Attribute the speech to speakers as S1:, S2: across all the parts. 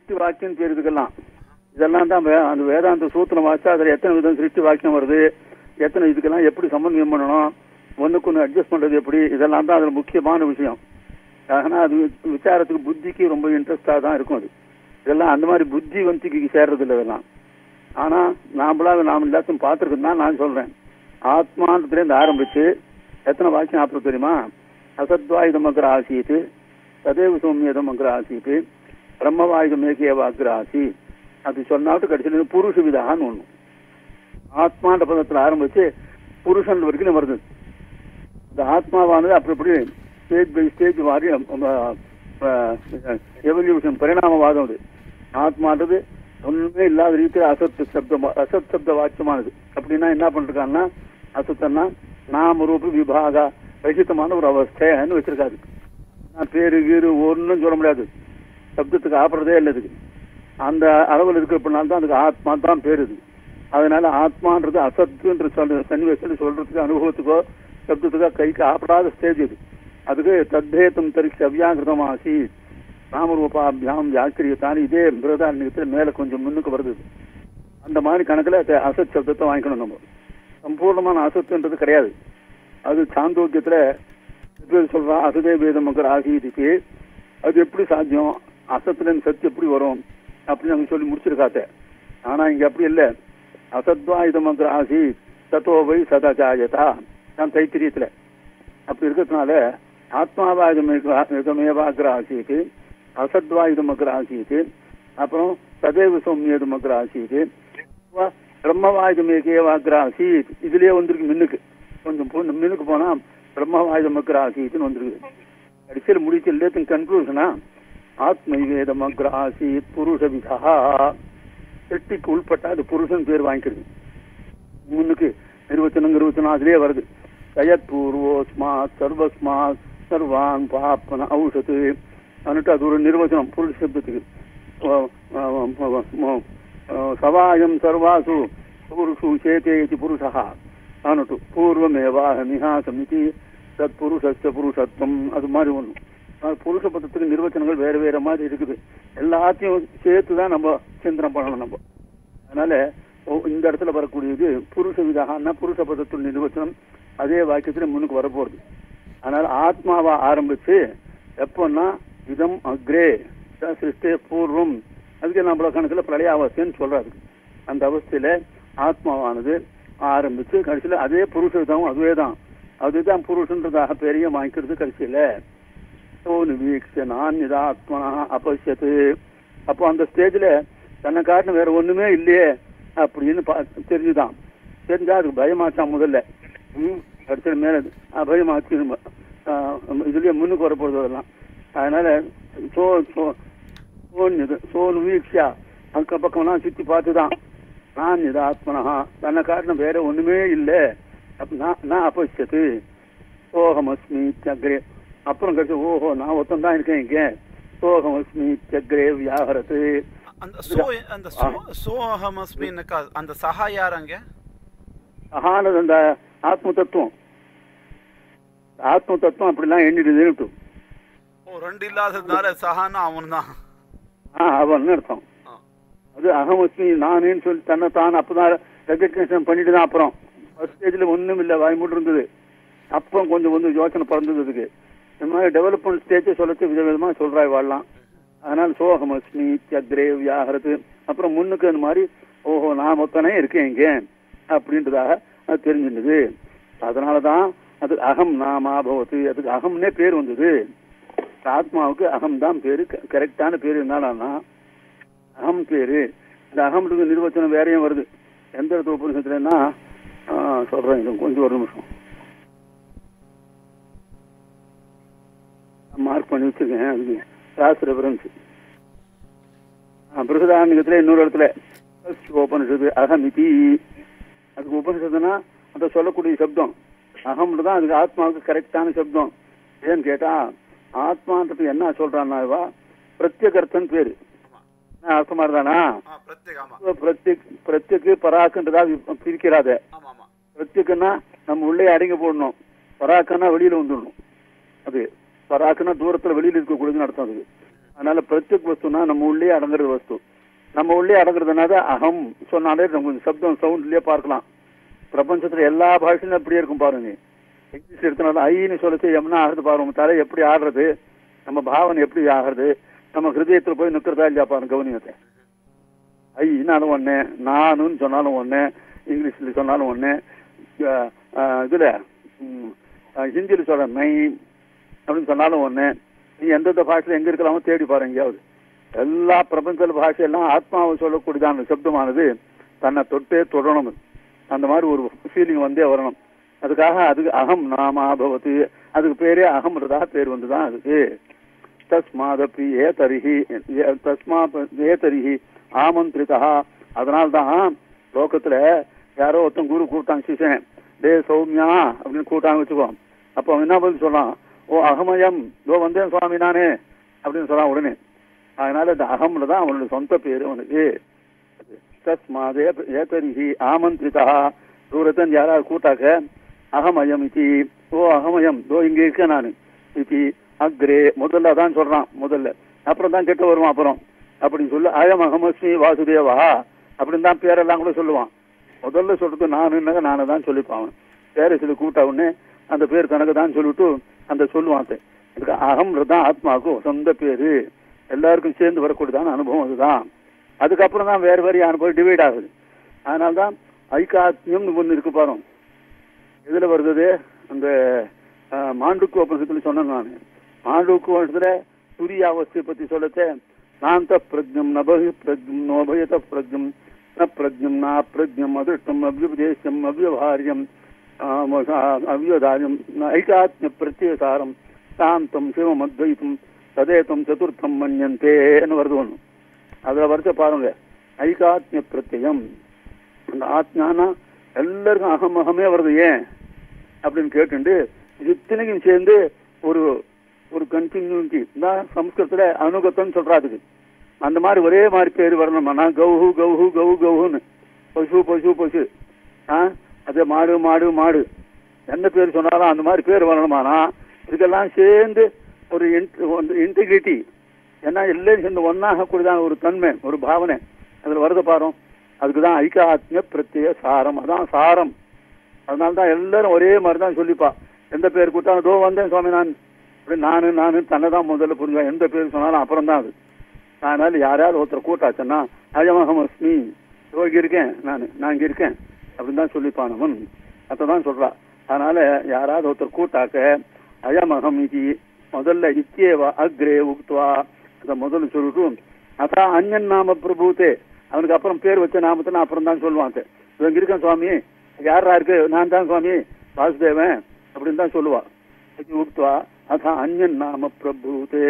S1: சிருஷ்டி வாக்கியம் பேர் இதுக்கெல்லாம் இதெல்லாம் தான் வே- அந்த வேதாந்த சூத்திரம் வாச்சா அதுல எத்தனை விதம் சிருஷ்டி வாக்கியம் வருது எத்தனை இதுக்கெல்லாம் எப்படி சம்பந்தம் பண்ணணும் ஒண்ணுக்கு ஒன்று அட்ஜஸ்ட் பண்றது எப்படி இதெல்லாம் தான் அதுல முக்கியமான விஷயம் ஆனா அது வி- விசாரத்துக்கு புத்திக்கு ரொம்ப இன்ட்ரெஸ்டா தான் இருக்கும் அது இதெல்லாம் அந்த மாதிரி புத்தி வந்திக்கு சேர்றது இல்லை இதெல்லாம் ஆனா நாமளா நாம் எல்லாத்தையும் பார்த்துருக்கோம் தான் நான் சொல்றேன் ஆத்மான்றதுலேருந்து ஆரம்பிச்சு எத்தனை வாக்கியம் ஆப்பிட தெரியுமா அசத்வாயுதம் அக்ர ஆசீத்து ததேவ சௌமியதம் அக்ர ஆசீத்து பிரம்மவாயுதம் ஏகேவ அக்ர ஆசி அது சொன்னாட்டு கடைசியில் புருஷ விதான்னு ஒண்ணு ஆத்மான்ற பதத்துல ஆரம்பிச்சு புருஷன் வரைக்கும் வருது இந்த ஆத்மாவானது அப்படி இப்படி ஸ்டேஜ் பை ஸ்டேஜ் மாறி எவல்யூஷன் பரிணாமவாதம் அது ஆத்மான்றது ஒண்ணுமே இல்லாத ரீதியில் அசத் சப்தம் அசத் சப்த வாக்கியமானது அப்படின்னா என்ன பண்ணிருக்காங்கன்னா அசத்தன்னா நாம ரூப விபாக ரசித்தமான ஒரு அவஸ்தைன்னு வச்சிருக்காரு நான் பேரு கீரு ஒன்றும் சொல்ல முடியாது சப்தத்துக்கு ஆப்படுறதே இல்லை இதுக்கு அந்த அளவில் இருக்கிறப்பனால தான் அதுக்கு ஆத்மா தான் பேர் இது அதனால ஆத்மான்றது அசத்துன்ற சொல்ற சன்னிவேசத்தில் சொல்றதுக்கு அனுபவத்துக்கோ சப்தத்துக்கோ கைக்கு ஆப்படாத ஸ்டேஜ் இது அதுக்கு தத்தேத்தம் தரிசி அவ்யாகிருதம் ஆசி நாமரூபாபியாம் வியாக்கிரியத்தான் இதே பிரதாரண்யத்தில் மேல கொஞ்சம் முன்னுக்கு வருது இது. அந்த மாதிரி கணக்குல த- அசத் சப்தத்தை வாங்கிக்கணும் நம்ம சம்பூர்ணமான அசத்துன்றது கிடையாது அது சாந்தோக்கியத்துல ரிக்வேதம் சொல்றான் அசதே வேதம் மக்கள் ஆசீதிக்கு அது எப்படி சாத்தியம் அசத்துல இருந்து சத்து எப்படி வரும் அப்படின்னு அவங்க சொல்லி முடிச்சிருக்காத்த ஆனா இங்க அப்படி இல்ல அசத்வாயுத மந்திர ஆசி தத்தோவை சதாச்சாயதா நான் தைத்திரியத்துல அப்படி இருக்கிறதுனால ஆத்மாவாயுதமேவாகிற ஆசிக்கு அசத்வாயுதமக்கிற ஆசிக்கு அப்புறம் சதேவ சௌமியதமக்கிற ஆசிக்கு பிரம்மவாயுதமேகேவாகிற ஆசீத் இதுலயே வந்திருக்கு மின்னுக்கு கொஞ்சம் பொண்ணு மின்னுக்கு போனா பிரம்மவாயுதமக்கிற ஆசீத்துன்னு வந்திருக்கு கடைசியில் முடிச்சு எல்லாத்தையும் கன்க்ளூஷனா ஆத்மைவேதமக்ர ஆசீத் புருஷ விதா சிருஷ்டிக்கு உள்பட்ட அது புருஷன் பேர் வாங்கிக்கிறது முன்னுக்கு நிர்வச்சனம் நிர்வச்சனம் அதுலயே வருது சயத் பூர்வோஸ்மாத் சர்வஸ்மாத் சர்வான் பாப்பன ஔஷத்து அன்னுட்டு அது ஒரு நிர்வச்சனம் புருஷ சப்தத்துக்கு அஹ் அஹ் அஹ் அஹ் சவாயம் சர்வாசு புருஷு சேதே இது புருஷா அனுட்டு பூர்வமேவாஹமிஹாசமிதி தத் புருஷஸ்ய புருஷத்துவம் அது மாதிரி ஒண்ணு அது புருஷ பதத்துக்கு நிர்வச்சனங்கள் வேற வேற மாதிரி இருக்குது எல்லாத்தையும் சேர்த்து தான் நம்ம சிந்தனை பண்ணணும் நம்ம அதனால ஓ- இந்த இடத்துல வரக்கூடியது புருஷ விதகான்னா புருஷ பதத்துள் நிர்வச்சனம் அதே வாக்கியத்துல முன்னுக்கு வரப்போகுது அதனால ஆத்மாவா ஆரம்பிச்சு எப்போன்னா இதம் அக்ரே ச சிருஷ்டே பூர்வம் அதுக்கு நம்மள கணக்குல பிரளய அவஸ்தைன்னு சொல்றாரு அந்த அவஸ்தையில ஆத்மாவானது ஆரம்பிச்சு கடைசியில அதே புருஷம் அதுவே தான் அதுதான் புருஷன்றதாக பெரிய வாங்கிக்கிறது கடைசியில சோனு வீக்ஷ நான் நிதாத்மனா அபஷ்யத்து அப்போ அந்த ஸ்டேஜ்ல தன்னை காட்டின வேற ஒண்ணுமே இல்லையே அப்படின்னு பா- தெரிஞ்சுதான் தெரிஞ்சா அதுக்கு பயமாச்சான் முதல்ல ம் கடைசியில் மேல அஹ், பயமாச்சு அஹ், இதுலயே முன்னுக்கு வரப்போகுது அதெல்லாம் அதனால சோ சோ சோன் இது சோன் வீக்ஷா அக்க பக்கம்லாம் சுத்தி பார்த்துதான் நான் நிதாத்மனா தன்னை காட்டின வேற ஒண்ணுமே இல்லை அப்ப நான் நான் அபஷ்யத்து சோகமஸ்மி சக்ரே அப்புறம் கழிச்சு ஓஹோ நான் ஒருத்தன் தான் இருக்கேன் இங்க சோகமஸ்மி சக்ரே வியாகரத்து
S2: அந்த சோ அந்த சோ- சோஹமஸ்மின்னுக்கா அந்த சஹா யார் அங்க
S1: ஆனது அந்த ஆத்ம தத்துவம் ஆத்ம தத்துவம் அப்படிலாம் எண்ணிடுதுன்னு
S2: ஓ ரெண்டு இல்லாததுனால சஹான்னா அவன் தான்
S1: ஆ அவன் அர்த்தம் அது அகமஸ்மி நானேன்னு சொல்லி தன்னை தான் அப்பதான் ரெகக்னேஷன் பண்ணிட்டு தான் அப்புறம் ஃபர்ஸ்ட் ஸ்டேஜ்ல ஒண்ணும் இல்ல வாய் மூட்டு இருந்தது அப்புறம் கொஞ்சம் கொஞ்சம் யோசனை பிறந்தது அதுக்கு இந்த மாதிரி டெவலப்மெண்ட் ஸ்டேஜ் சொல்லச்சு விதவிதமா சொல்றாய் வாழலாம் அதனால சோகமஸ்மி சக்ரே வியாகரத்து அப்புறம் முன்னுக்கு அந்த மாதிரி ஓஹோ நான் மொத்தனே இருக்கேன் இங்க அப்படின்றதாக அது தெரிஞ்சிருந்தது அதனாலதான் அது அகம் நாமா பவத்து அதுக்கு அகம்னே பேர் வந்தது ஆத்மாவுக்கு அகம் தான் பேரு கரெக்டான பேர் என்னன்னா அகம் பேரு இந்த அகம்ன்றது நிர்வச்சனம் வேறையும் வருது எந்த இடத்துல உபநிஷத்துலன்னா ஆ, சொல்றேன் இது கொஞ்சம் ஒரு நிமிஷம் மார்க் பண்ணி வச்சிருக்கேன் அதுக்கு கிளாஸ் ரெஃபரன்ஸ் பிருகதாரண்யத்துல இன்னொரு இடத்துல உபனிஷத்து அகமிதி அதுக்கு உபனிஷத்துனா அந்த சொல்லக்கூடிய சப்தம் அகம்னு தான் அதுக்கு ஆத்மாவுக்கு கரெக்டான சப்தம் ஏன்னு கேட்டா ஆத்மான்றது என்ன சொல்றான்னா இவா பிரத்யகர்த்தன் பேரு என்ன அர்த்தமா இருந்தானா
S2: ஆ பிரத்யேக ஆமா
S1: பிரத்யக் பிரத்யக்கு பராக்குன்றதா வி- பிரிக்கிறாத
S2: ஆமா ஆமா
S1: பிரத்யக்குன்னா நம்ம உள்ளே அடங்கி போடணும் பராக்குன்னா வெளியில வந்துடணும் அது பராக்குன்னா தூரத்துல வெளியில இருக்கக்கூடியதுன்னு அர்த்தம் அதுக்கு அதனால பிரத்யக் வஸ்துனா நம்ம உள்ளே அடங்குறது வஸ்து நம்ம உள்ளே அடங்குறதுனால அகம் சொன்னாலே நமக்கு சப்தம் சவுண்ட்லயே பார்க்கலாம் பிரபஞ்சத்துல எல்லா பாஷையிலும் எப்படி இருக்கும் பாருங்க இங்கிலீஷ் எடுத்தனால ஐன்னு சொல்லிட்டு எம்னா ஆடுறது பாருங்க உங்க தலை எப்படி ஆடுறது நம்ம பாவனை எப்படி ஆகிறது நம்ம ஹிருதயத்துல போய் நிற்கிறதா இல்லையா பாருங்க கவனியத்தை ஐனாலும் ஒண்ணு நானுன்னு சொன்னாலும் ஒண்ணு இங்கிலீஷ்ல சொன்னாலும் ஒண்ணு அஹ், அஹ், இதுல ம், அஹ், ஹிந்தியில சொல்ற மை அப்படின்னு சொன்னாலும் ஒண்ணு நீ எந்தெந்த பாஷையில எங்க இருக்கலாமோ தேடி பாரு எங்கேயாவது எல்லா பிரபஞ்ச பாஷையெல்லாம் ஆத்மாவை சொல்லக்கூடியதான சப்தமானது தன்னை தொட்டே தொடரணும் அந்த மாதிரி ஒரு ஃபீலிங் வந்தே வரணும் அதுக்காக அதுக்கு அகம் நாமா பவத்து அதுக்கு பேரே அகம்ன்றதா பேர் வந்துதான் அதுக்கு தஸ்மாதப்பி ஏ தரிஹி ஏ- தஸ்மா ஏ தரிஹி ஆமந்திரிதா அதனால்தான் லோகத்துல யாரோ ஒருத்தன் குரு கூப்பிட்டாங்க சிஷன் டே சௌமியா அப்படின்னு கூட்டாங்க வச்சுக்கோ அப்ப அவன் என்ன பதில் சொன்னான் ஓ அகமயம் இதோ வந்தேன் சுவாமி நானே அப்படின்னு சொன்னான் உடனே அதனால இந்த அகம்ல தான் அவனுடைய சொந்த பேரு அவனுக்கு தஸ்மாதே ஏதரிஹி ஆமந்திரிதா தூரத்தன் யாராவது கூட்டாக்க அகமயம் இது ஓ அகமயம் தோ இங்க இருக்கேன் நான் இது அக்ரே முதல்ல அதான் சொல்றான் முதல்ல அப்புறம் தான் கெட்ட வருவான் அப்புறம் அப்படின்னு சொல்லி அயம் அகமஸ்மி வாசுதேவா அப்படின்னு தான் பேரெல்லாம் கூட சொல்லுவான் முதல்ல சொல்றது நானுன்னாக்க நானே தான் சொல்லிப்பான் அவன். பேரை சொல்லி கூப்பிட்ட உடனே அந்த பேர் தனக்கு தான் சொல்லிட்டு அந்த சொல்லுவான் அது. இதுக்கு அகம்ன்றது தான் ஆத்மாவுக்கு சொந்த பேரு எல்லாருக்கும் சேர்ந்து வரக்கூடியதான அனுபவம் அதுதான் அதுக்கப்புறம் தான் வேறு வேறு அனுபவம் டிவைட் ஆகுது அதனால தான் ஐக்காத்மியம்னு ஒன்று இருக்கு பாருங்க இதுல வருது அந்த அஹ், மாண்டுக்கு உபனிஷத்துல சொன்னேன் நான் மாண்டுக்கு உபனிஷத்துல துரிய அவஸ்தையை பத்தி சொல்லச்சே நாந்த பிரஜம் நபகி பிரஜம் நோபயத பிரஜம் ந பிரஜம் நா பிரஜம் அதிருஷ்டம் அவ்யுபதேசம் அவ்யவஹாரியம் ஆம், அ- அவ்யோதாரியம் ந ஐகாத்மிய பிரத்யேகாரம் சாந்தம் சிவம் அத்வைத்தம் ததேதம் சதுர்த்தம் மன்யந்தேன்னு வருது ஒண்ணு அதுல வருஷ பாருங்க ஐகாத்மிய பிரத்யம் அந்த ஆத்மானா எல்லாருக்கும் அகம் அகமே வருது ஏன் அப்படின்னு கேட்டுண்டு இது இத்தனைக்கும் சேர்ந்து ஒரு ஒரு கண்டினியூட்டி தான் சம்ஸ்கிருதத்துல அனுகத்தம்னு சொல்றாதுக்கு அந்த மாதிரி ஒரே மாதிரி பேர் வரணுமாண்ணா கௌஹு கௌஹு கௌ கௌஹுன்னு பசு பசு பசு ஆ அது மாடு மாடு மாடு என்ன பேர் சொன்னாலும் அந்த மாதிரி பேர் வரணுமானா இதுக்கெல்லாம் சேர்ந்து ஒரு இன்டிகிரிட்டி ஏன்னா எல்லாரும் சேர்ந்து ஒன்னாக கூடியதான ஒரு தன்மை ஒரு பாவனை அதுல வரத பாரும் அதுக்கு தான் ஐக்காத்மிய பிரத்யேக சாரம் அதான் சாரம் அதனால தான் எல்லாரும் ஒரே மாதிரி தான் சொல்லிப்பா எந்த பேர் கூட்டாலும் தோ வந்தேன் சுவாமி நான் அப்படி நானு நானு தன்னை தான் முதல்ல புரிஞ்சா எந்த பேர் சொன்னாலும் அப்புறம் தான் அது அதனால யாராவது ஒருத்தர் கூட்டாச்சுன்னா அஜமஹமஸ்மி இதோ இங்க இருக்கேன் நான் நான் இங்க இருக்கேன் அப்படின்னு தான் சொல்லிப்பான் அவன் அதான் சொல்றா அதனால யாராவது ஒருத்தர் கூட்டாக்க அயமகம் இது முதல்ல இத்தியேவா அக்ரே உக்துவா அதை முதல்ல சொல்லிட்டு அதான் அந்யன் நாம பிரபுத்தே அவனுக்கு அப்புறம் பேர் வச்ச நாமத்தை நான் அப்புறம் தான் சொல்லுவான் இதோ இங்க இருக்கேன் சுவாமி யாரா இருக்கு நான் தான் சுவாமி வாசுதேவன் அப்படின்னு தான் சொல்லுவா இது உக்துவா அதான் அந்யன் நாம பிரபுத்தே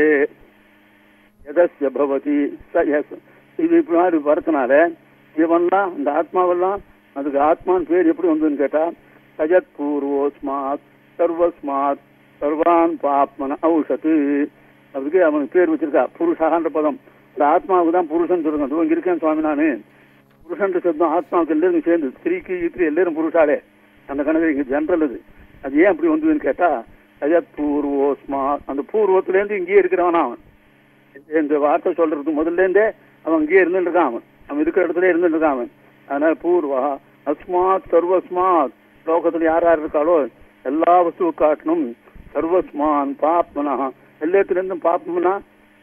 S1: எதஸ்ய பவதி ச எஸ் இது இப்படி மாதிரி வரதுனால இவன்லாம் இந்த ஆத்மாவெல்லாம் அதுக்கு ஆத்மான் பேர் எப்படி வந்ததுன்னு கேட்டா சஜத் பூர்வோஸ்மாத் சர்வஸ்மாத் சர்வான் பாப்மன ஔஷத்து அதுக்கு அவனுக்கு பேர் வச்சிருக்கா புருஷான்ற பதம் இந்த ஆத்மாவுக்கு தான் புருஷன் சொல்லுங்க அதுவும் இங்க இருக்கேன் சுவாமி நானு புருஷன் சப்தம் ஆத்மாவுக்கு எல்லாரும் சேர்ந்து ஸ்திரீக்கு இத்திரி எல்லாரும் புருஷாலே அந்த கணக்கு இங்க ஜென்ரல் அது அது ஏன் அப்படி வந்ததுன்னு கேட்டா சஜத் பூர்வோஸ்மா அந்த பூர்வத்துல இருந்து இங்கேயே இருக்கிறவனா அவன் இந்த வார்த்தை சொல்றதுக்கு முதல்ல இருந்தே அவன் அங்கேயே இருந்துட்டு இருக்கான் அவன் அவன் இருக்கிற இடத்துல இருந்துட்டு இருக்கான் அவன் அதனால பூர்வா அஸ்மாத் சர்வஸ்மாத் லோகத்துல யார் யார் இருக்காளோ எல்லா வஸ்துவும் காட்டணும் சர்வஸ்மான் பாப்மனா எல்லாத்துல இருந்தும் பாப்பம்னா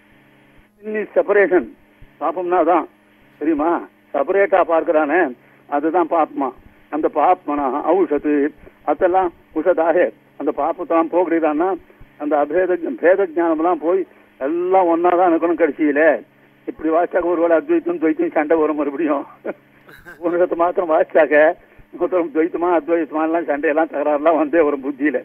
S1: செப்பரேஷன் பாப்பம்னா தான் தெரியுமா செப்பரேட்டா பார்க்கிறானே அதுதான் பாப்மா அந்த பாப்மனா ஔஷத்து அதெல்லாம் உஷதாக அந்த பாப்பத்தான் போகிறதான்னா அந்த அபேத பேத ஞானம்லாம் போய் எல்லாம் ஒன்னா தான் இருக்கணும் கடைசியில இப்படி வாசிச்சாக்க ஒருவேளை அத்வைத்தம் துவைத்தம் சண்டை வரும் மறுபடியும் உனக்கு மாத்திரம் வாசிச்சாக்க மொத்தம் துவைத்தமா அத்வைத்தமா எல்லாம் சண்டையெல்லாம் தகராறுலாம் வந்தே வரும் புத்தியில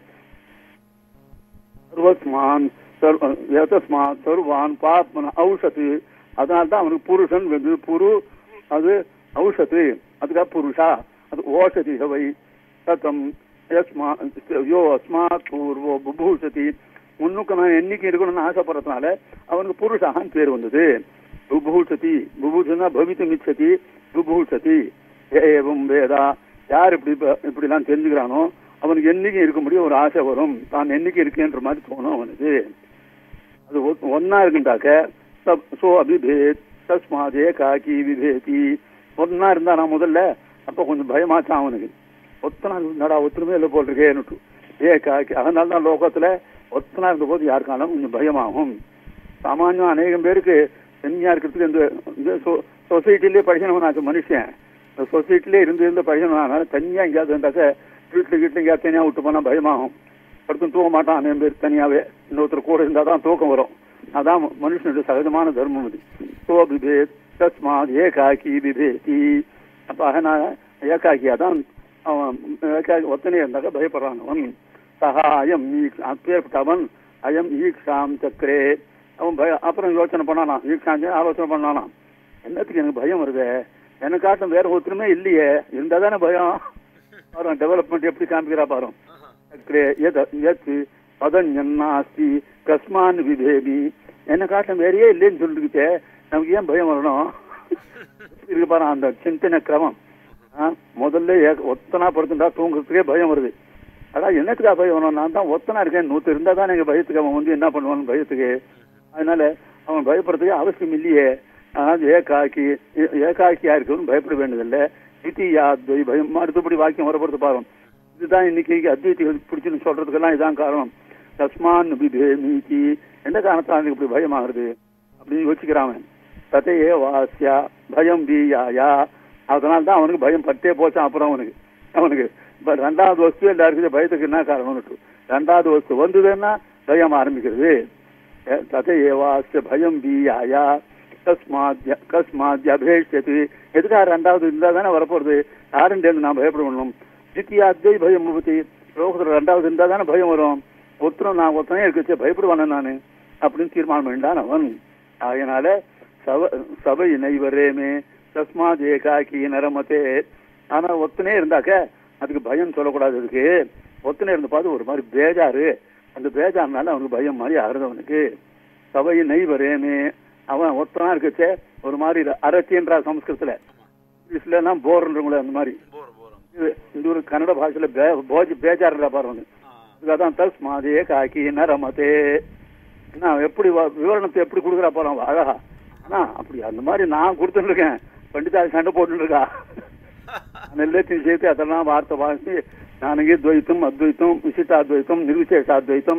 S1: சர்வஸ்மான் சர்வ- எதஸ்மான் சர்வான் பாப்மன ஔஷத்து அதனால தான் அவனுக்கு புருஷன் வந்து புரு அது ஔஷத்து அதுக்காக புருஷா அது ஓஷதி ஹவை சதம் யஸ்மா யோ அஸ்மாத் பூர்வோ புபூஷதி முன்னுக்கு நான் என்னைக்கு இருக்கணும்னு ஆசைப்படுறதுனால அவனுக்கு புருஷான்னு பேர் வந்தது புபூஷதி புபூஷனா பவித்து மிச்சதி புபூஷதி ஏவம் வேதா யார் இப்படி இப்ப- இப்படிலாம் தெரிஞ்சுக்கிறானோ அவனுக்கு என்னைக்கு இருக்க முடியும் ஒரு ஆசை வரும் தான் என்னைக்கு இருக்கேன்ற மாதிரி தோணும் அவனுக்கு அது ஒ- ஒன்னா இருக்குண்டாக்க சப்- சோ அபிபேத் தஸ்மாதே காக்கி விபேதி ஒன்னா இருந்தானா முதல்ல அப்ப கொஞ்சம் பயமாச்சான் அவனுக்கு ஒத்தனா நடா ஒத்துமே இல்லை போல் இருக்கேன்னுட்டு ஏ காக்கி அதனால தான் லோகத்துல ஒத்தனா இருந்த போது யாருக்கானாலும் கொஞ்சம் பயமாகும் சாமானியம் அநேகம் பேருக்கு தனியா இருக்கிறதுக்கு இந்த இந்த சொசைட்டிலே படிக்கணும்னாச்சு மனுஷன் இந்த சொசைட்டிலே இருந்து இருந்து படிக்கணும் தனியா எங்கேயாவது இருந்தாக்க வீட்டுல வீட்டுல எங்கேயாவது தனியா விட்டு போனா பயமாகும் படுத்து தூங்க மாட்டான் அநேகம் பேர் தனியாவே இன்னொருத்தர் கூட இருந்தா தான் தூக்கம் வரும் அதான் மனுஷனுடைய சகஜமான தர்மம் இது சோ பிபேத் தஸ்மாத் ஏகாக்கி பிபேதி அப்ப அதனால ஏகாக்கியா தான் அவன் ஏகாக்கி ஒத்தனே இருந்தாக்க பயப்படுறான் அவன் சகாயம் அப்பேற்பட்டவன் அயம் ஈக்ஷாம் சக்கரே அவன் பய அப்புறம் யோசனை பண்ணானா ஈக்ஷாம் ஆலோசனை பண்ணானா என்னத்துக்கு எனக்கு பயம் வருது எனக்காட்டும் வேற ஒருத்தருமே இல்லையே இருந்தா தானே பயம் பாரு டெவலப்மெண்ட் எப்படி காமிக்கிறா பாரு சக்கரே எத் எத் பதஞ்சன்னாஸ்தி கஸ்மான் விபேபி என்ன காட்டும் வேறையே இல்லைன்னு சொல்லிருக்கே நமக்கு ஏன் பயம் வரணும் இருக்கு பாரு அந்த சிந்தனை கிரமம் ஆ, முதல்ல ஏக- ஒத்தனா படுத்துட்டா தூங்குறதுக்கே பயம் வருது அதான் என்னத்துக்கா பயம் வரும் நான் தான் ஒத்தனா இருக்கேன் நூத்து இருந்தா தான் எங்க பயத்துக்கு அவன் வந்து என்ன பண்ணுவான் பயத்துக்கு அதனால அவன் பயப்படுறதுக்கு அவசியம் இல்லையே ஆனால் ஏகாக்கி ஏ- ஏகாக்கியா இருக்கணும் பயப்பட வேண்டியதில்லை தித்தியா துவை பயம் அடுத்தபடி வாக்கியம் வரப்படுத்து பாருங்க இதுதான் இன்னைக்கு அத்வைத்திகள் பிடிச்சுன்னு சொல்றதுக்கெல்லாம் இதான் காரணம் தஸ்மான் விபே மீதி எந்த காரணத்தால் எனக்கு இப்படி பயமாகுது அப்படின்னு யோசிக்கிறான் ததையே வாசியா பயம் வீயாயா அதனால தான் அவனுக்கு பயம் பட்டே போச்சான் அப்புறம் அவனுக்கு அவனுக்கு இப்ப ரெண்டாவது வஸ்து எல்லாருக்கும் பயத்துக்கு என்ன காரணம்னு ரெண்டாவது வஸ்து வந்ததுன்னா பயம் ஆரம்பிக்கிறது ததையே வாசிய பயம் வீயாயா கஸ்மாத்ய கஸ்மாத்ய அபேஷத்து எதுக்காக ரெண்டாவது இருந்தா தானே வரப்போறது யாருன்னு நான் பயப்படணும் தித்தியாத்வை பயம் பத்தி லோகத்துல ரெண்டாவது இருந்தா தானே பயம் வரும் ஒருத்தரும் நான் ஒருத்தனே இருக்கச்சே பயப்படுவானே நானு அப்படின்னு தீர்மானம் வேண்டான் அவன் அதனால சப சபை நைவரேமே தஸ்மாத் ஏகாக்கி நரமத்தே ஆனா ஒத்தனே இருந்தாக்க அதுக்கு பயம் சொல்லக்கூடாது அதுக்கு ஒத்தனே இருந்த பார்த்து ஒரு மாதிரி பேஜாரு அந்த பேஜார்னால அவனுக்கு பயம் மாதிரி ஆறுது அவனுக்கு சபை நைவரேமே அவன் ஒத்தனா இருக்கச்சே ஒரு மாதிரி அரத்தின்றா சம்ஸ்கிருதத்துல இங்கிலீஷ்ல எல்லாம் போர்ன்றவங்களே அந்த மாதிரி
S2: போர் போரும்
S1: இது இந்த ஒரு கன்னட பாஷையில பே- போஜ் பேஜாருன்றா பாருங்க அதான் தஸ்மாதே காக்கி நரமதே என்ன எப்படி வ- விவரணத்தை எப்படி கொடுக்குறா போறோம் அழகா ஆனா அப்படி அந்த மாதிரி நான் கொடுத்துட்டு இருக்கேன் பண்டிதா சண்டை போட்டு இருக்கா நான் எல்லாத்தையும் சேர்த்து அதெல்லாம் வார்த்தை வாசி நானகி துவைத்தம் அத்வைத்தம் விசிஷ்டாத்வைத்தம் நிர்விசேஷாத்வைத்தம்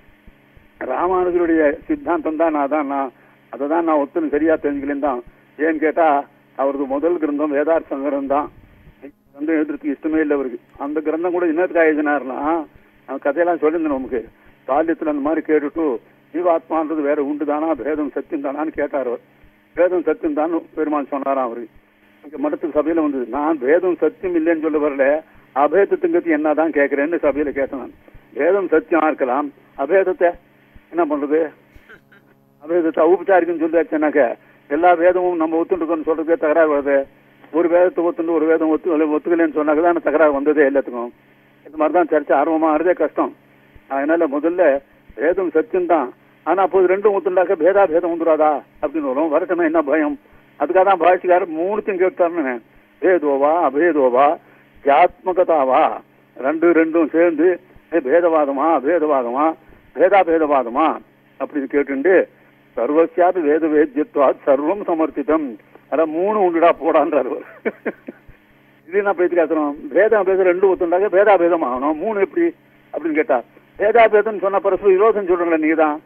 S1: ராமானுஜருடைய சித்தாந்தம் தான் நான் தான் நான் அதை தான் நான் ஒத்துன்னு சரியா தெரிஞ்சுக்கலேன் தான் ஏன்னு கேட்டா அவரது முதல் கிரந்தம் வேதார்த்த சங்கரம் தான் வந்து எழுதுறதுக்கு இஷ்டமே இல்லை அவருக்கு அந்த கிரந்தம் கூட இன்னத்துக்காக எழுதினாருன்னா அவன் கதையெல்லாம் சொல்லியிருந்தேன் நமக்கு பால்யத்துல அந்த மாதிரி கேட்டுட்டு ஜீவாத்மான்றது வேற உண்டு தானா பேதம் சத்தியம் தானான்னு கேட்டார் அவர் வேதம் சத்தியம் தான் பெருமான் சொன்னாராம் அவரு இங்க மடத்துக்கு சபையில வந்து நான் வேதம் சத்தியம் இல்லைன்னு சொல்ல வரல அபேதத்துங்கத்தி என்னதான் கேட்கிறேன்னு சபையில கேட்டேன் நான் வேதம் சத்தியமா இருக்கலாம் அபேதத்தை என்ன பண்றது அபேதத்தை ஔபச்சாரிக்கம் சொல்லியாச்சுனாக்க எல்லா வேதமும் நம்ம ஒத்துட்டுக்கோன்னு சொல்றதுக்கே தகராறு வருது ஒரு வேதத்தை ஒத்துண்டு ஒரு வேதம் ஒத்து ஒத்துக்கலைன்னு சொன்னாக்க தான் தகராறு வந்ததே எல்லாத்துக்கும் இந்த மாதிரி தான் சர்ச்சை ஆர்வமா ஆறதே கஷ்டம் அதனால முதல்ல வேதம் சத்தியம் தான் ஆனா அப்போது ரெண்டும் ஒத்துண்டாக்க பேதா பேதம் வந்துடாதா அப்படின்னு வரும் வரட்டுமே என்ன பயம் அதுக்காக தான் பாஷிக்காரர் மூணுத்தையும் கேட்டாருன்னு பேதோவா அபேதோவா ஜாத்மகதாவா ரெண்டு ரெண்டும் சேர்ந்து ஏ, பேதவாதமா அபேதவாதமா பேதா பேதவாதமா அப்படின்னு கேட்டுண்டு சர்வசியாபி வேத வேத்யத்வா சர்வம் சமர்ப்பிதம் அதான் மூணு உண்டுடா போடான்றார் அவர் இது என்ன பேச்சு காத்துறோம் பேதம் பேதம் ரெண்டு ஒத்துண்டாக்க பேதா பேதம் ஆகணும் மூணு எப்படி அப்படின்னு கேட்டா பேதா பேதம் சொன்ன பரஸ்பர விரோதம் சொல்றீங்களா நீங்க தான்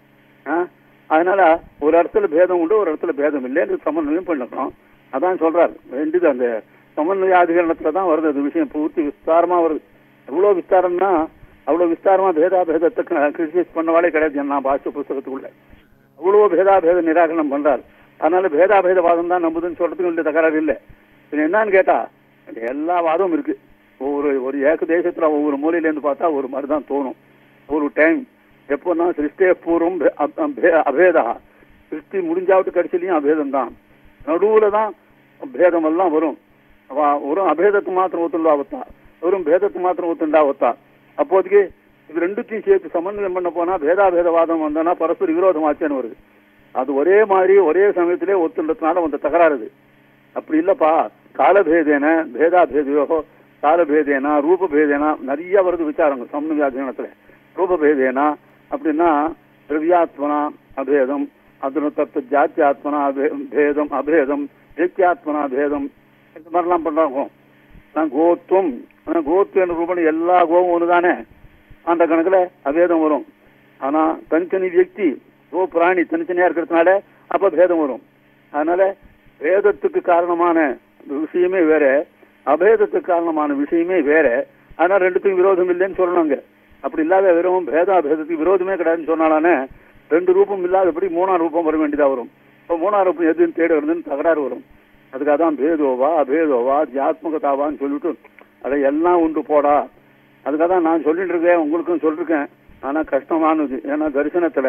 S1: அதனால ஒரு இடத்துல பேதம் உண்டு ஒரு இடத்துல பேதம் இல்லைன்னு சமன்வயம் பண்ணணும் அதான் சொல்றாரு வேண்டியது அந்த சமன்வய அதிகரணத்துல தான் வருது அது விஷயம் பூர்த்தி விஸ்தாரமா வருது எவ்வளவு விஸ்தாரம்னா அவ்வளவு விஸ்தாரமா பேதா பேதத்தை கிரிட்டிசைஸ் பண்ணவாலே கிடையாது நான் பாஷ புஸ்தகத்துக்குள்ள அவ்வளவு பேதாபேத நிராகரணம் பண்றாரு அதனால பேதாபேதவாதம் தான் நம்புதுன்னு சொல்றதுக்கு இல்லை தகராறு இல்லை இது என்னன்னு கேட்டா எல்லா வாதமும் இருக்கு ஒவ்வொரு ஒரு ஏக தேசத்துல ஒவ்வொரு மூலையில இருந்து பார்த்தா ஒரு மாதிரி தான் தோணும் ஒரு டைம் எப்போன்னா சிருஷ்டே பூர்வம் பே- அப்- அப்- பே- அபேதா சிருஷ்டி முடிஞ்சாவிட்டு கடைசிலையும் அபேதம் தான் நடுவுல தான் பேதம் எல்லாம் வரும் அவ- வெறும் அபேதத்துக்கு மாத்திரம் ஒத்துண்டா ஒத்தா வெறும் பேதத்துக்கு மாத்திரம் ஒத்துண்டா ஒத்தா அப்போதைக்கு இது ரெண்டுத்தையும் சேர்த்து சமன்வயம் பண்ண போனா பேதாபேதவாதம் வந்தனா பரஸ்பர விரோதம் ஆச்சேன்னு வருது அது ஒரே மாதிரி ஒரே சமயத்திலே ஒத்துண்டதுனால வந்த தகராறு இது. அப்படி இல்லப்பா காலபேதேன பேதா பேதையோ காலபேதேனா ரூபபேதேனா நிறைய வருது விசாரங்கள் சமன்வயாதீனத்துல ரூபபேதேனா அப்படின்னா திரவியாத்மனா அபேதம் அதன தத்துவ ஜாத்தியாத்மனா அபே- பேதம் அபேதம் ஏத்தியாத்மனா பேதம் இந்த மாதிரிலாம் பண்றாங்க நான் கோத்துவம் ஆனா கோத்துவ ரூபம் எல்லா கோவும் ஒண்ணுதானே அந்த கணக்குல அபேதம் வரும் ஆனா தனித்தனி வியக்தி கோ பிராணி தனித்தனியா இருக்கிறதுனால அப்ப பேதம் வரும் அதனால வேதத்துக்கு காரணமான விஷயமே வேற அபேதத்துக்கு காரணமான விஷயமே வேற ஆனா ரெண்டுத்துக்கும் விரோதம் இல்லைன்னு சொல்லணுங்க அப்படி இல்லாத வெறும் பேதாபேதத்துக்கு விரோதமே கிடையாதுன்னு சொன்னாலானே ரெண்டு ரூபம் இல்லாதபடி மூணாம் ரூபம் வர வேண்டியதா வரும் இப்போ மூணாம் ரூபம் எதுன்னு தேட வருதுன்னு தகராறு வரும் அதுக்காக தான் பேதோவா அபேதோவா ஜாத்மகதாவான்னு சொல்லிட்டு அதை எல்லாம் உண்டு போடா அதுக்காக தான் நான் சொல்லிட்டு இருக்கேன் உங்களுக்கும் சொல்லிருக்கேன் ஆனா கஷ்டமானது ஏன்னா தரிசனத்துல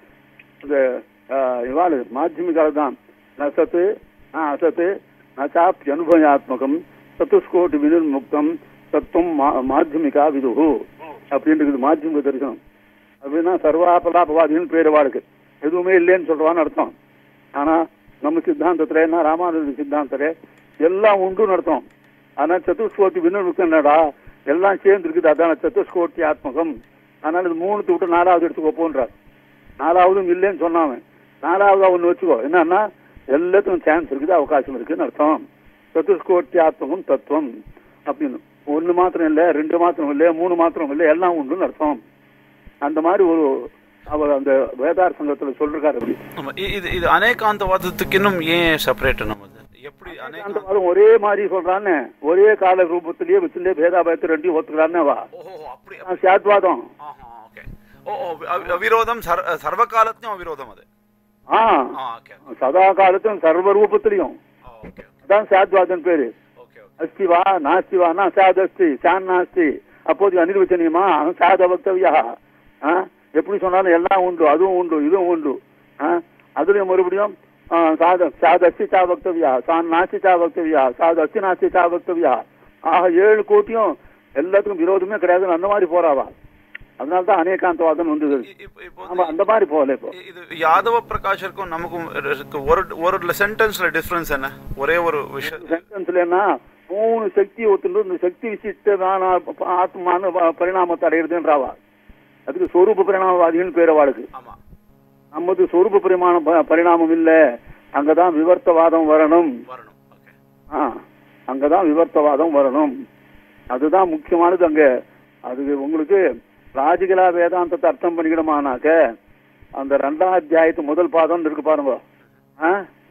S1: இந்த ஆஹ், இவாளு மாத்தியமிகால தான் நசத்து ஆ, அசத்து நசாப்பி அனுபவாத்மகம் சத்துஸ்கோட்டி வினிர்முக்தம் தத்துவம் மா- மாத்தியமிகா விதுகு அப்படின்னு இருக்குது மாத்தியமிக தரிசனம் அப்படின்னா சர்வாபலாபவாதின்னு பேர் வாளுக்கு எதுவுமே இல்லைன்னு சொல்றான்னு அர்த்தம் ஆனா நம்ம சித்தாந்தத்துல என்ன ராமானுஜ சித்தாந்தத்துல எல்லாம் உண்டுன்னு அர்த்தம் ஆனா சதுஷ்கோட்டி வினிர்முக்தம் என்னடா எல்லாம் சேர்ந்து இருக்குது அதான சதுஷ்கோட்டி ஆத்மகம் அதனால இது மூணுத்து விட்டு நாலாவது எடுத்துக்கோ போன்றார் நாலாவதும் இல்லைன்னு சொன்னாவன் நாலாவதா ஒண்ணு வச்சுக்கோ என்னன்னா எல்லாத்துக்கும் சான்ஸ் இருக்குது அவகாசம் இருக்குன்னு அர்த்தம் சதுஷ்கோட்டியாத்மகம் தத்துவம் அப்படின்னு ஒண்ணு மாத்திரம் இல்ல ரெண்டு மாத்திரம் இல்ல மூணு மாத்திரம் இல்ல எல்லாம் உண்டுன்னு அர்த்தம் அந்த மாதிரி ஒரு அவர் அந்த வேதார் சங்கத்துல சொல்றாரு அப்படி
S2: ஆமா இ- இது இது அநேகாந்தவாதத்துக்கு இன்னும் ஏன் செப்பரேட் நம்ம எப்படி
S1: அந்த
S2: அநேகாந்த
S1: மாதிரி ஒரே மாதிரி சொல்றான்னு ஒரே கால ரூபத்திலேயே வச்சுட்டே பேதாபயத்தை ரெண்டையும் ஒத்துக்கிறான்னு வா
S2: ஓஹோ அப்படி
S1: நான் சாத்வாதம்
S2: ஆஹா ஓகே ஓ ஓ அவி- அவிரோதம் சர் சர்வகாலத்தையும் அவிரோதம் அது
S1: ஆ
S2: ஆ ஓகே
S1: சதா காலத்தும் சர்வ ரூபத்திலையும்
S2: ஓகே
S1: அதான் சாத்வாதன் பேரு
S2: ஓகே ஓகே
S1: அஸ்தி வா நாஸ்தி வா நா சாத் அஸ்தி சான் நாஸ்தி அப்போது அனிர்வச்சனியமா சாத வக்தவியா ஆ? எப்படி சொன்னாலும் எல்லாம் உண்டு அதுவும் உண்டு இதுவும் உண்டு ஆ? அதுலயும் மறுபடியும் ஆ, சாத சாத அஸ்தி சா வக்தவியா சான் நாஸ்தி சா வக்தவியா சாத அஸ்தி நாஸ்தி சா வக்தவியா ஆக ஏழு கோட்டியும் எல்லாத்துக்கும் விரோதமே கிடையாதுன்னு அந்த மாதிரி போறாவா அதனாலதான் அநேகாந்தவாதம் வந்தது
S2: இ- இப்போ இப்போ
S1: ஆமா அந்த மாதிரி போகல இப்போ
S2: இ- இது யாதவ பிரகாஷருக்கும் நமக்கும் இருக்கு ஒரு ஒரு சென்டென்ஸ்ல டிஃபரன்ஸ் என்ன ஒரே ஒரு விஷயம்
S1: சென்டென்ஸ்லன்னா மூணு சக்தி ஒத்துண்டு இந்த சக்தி விசிஷ்டமான ஆத்மான ப- பரிணாமத்தை அடையிறதுன்றாவா அதுக்கு சொரூப பரிணாமவாதிகள் பேர் அவளுக்கு
S2: ஆமா
S1: நமது சொரூப பரிமாண ப- பரிணாமம் இல்ல அங்கதான் விவர்த்தவாதம் வரணும்
S2: வரணும் ஓகே
S1: ஆ, அங்கதான் விவர்த்தவாதம் வரணும் அதுதான் முக்கியமானது அங்க அது உங்களுக்கு ராஜிகலா வேதாந்தத்தை அர்த்தம் பண்ணிக்கணுமானாக்க அந்த ரெண்டாம் அத்தியாயத்து முதல் பாதம் இருக்கு பாருங்க ஆ?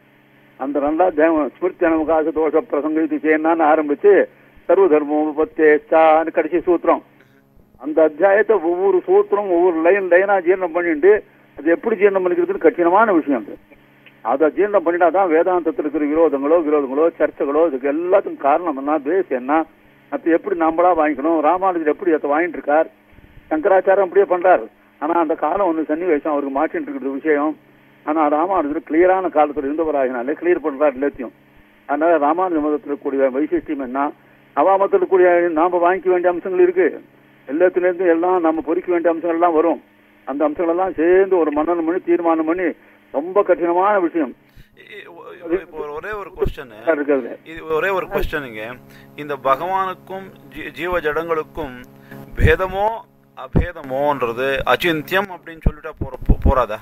S1: அந்த ரெண்டாம் அத்தியாயம் ஸ்மிருத்தி அனவகாச தோஷ பிரசங்க இது செய்யணும்னு ஆரம்பிச்சு சர்வ தர்மம் உபத்தேச்சான்னு கடைசி சூத்திரம் அந்த அத்தியாயத்தை ஒவ்வொரு சூத்திரம் ஒவ்வொரு லைன் லைனா ஜீரணம் பண்ணிட்டு அது எப்படி ஜீரணம் பண்ணிக்கிறதுன்னு கடினமான விஷயம் அது அதை ஜீரணம் பண்ணிட்டாதான் வேதாந்தத்தில் இருக்கிற விரோதங்களோ விரோதங்களோ சர்ச்சைகளோ இதுக்கு எல்லாத்துக்கும் காரணம் என்ன பேஸ் என்ன அது எப்படி நம்மளா வாங்கிக்கணும் ராமானுஜர் எப்படி அதை வாங்கிட்டு இருக்கார் சங்கராச்சாரம் அப்படியே பண்றார் ஆனா அந்த காலம் ஒன்று சன்னிவேஷம் அவருக்கு மாற்றிட்டு இருக்கிற விஷயம் ஆனா ராமானுஜர் கிளியரான காலத்துல இருந்தவராகினாலே கிளியர் பண்றார் எல்லாத்தையும் அதனால ராமானுஜ மதத்தில் கூடிய வைசிஷ்டியம் என்ன அவா மதத்தில் கூடிய நாம வாங்கிக்க வேண்டிய அம்சங்கள் இருக்கு எல்லாத்துல இருந்து எல்லாம் நம்ம பொறிக்க வேண்டிய அம்சங்கள் எல்லாம் வரும் அந்த அம்சங்கள் எல்லாம் சேர்ந்து ஒரு மன்னன் பண்ணி தீர்மானம் பண்ணி ரொம்ப கடினமான விஷயம்
S2: இ- இ- ஒ- இப்போ ஒரே ஒரு கொஸ்டின்
S1: இருக்கிறது
S2: இது ஒரே ஒரு கொஸ்டினுங்க இந்த பகவானுக்கும் ஜீ- ஜீவ ஜடங்களுக்கும் பேதமோ அபேதமோன்றது அச்சிந்தியம் அப்படின்னு சொல்லிட்டா போற போ- போறாதா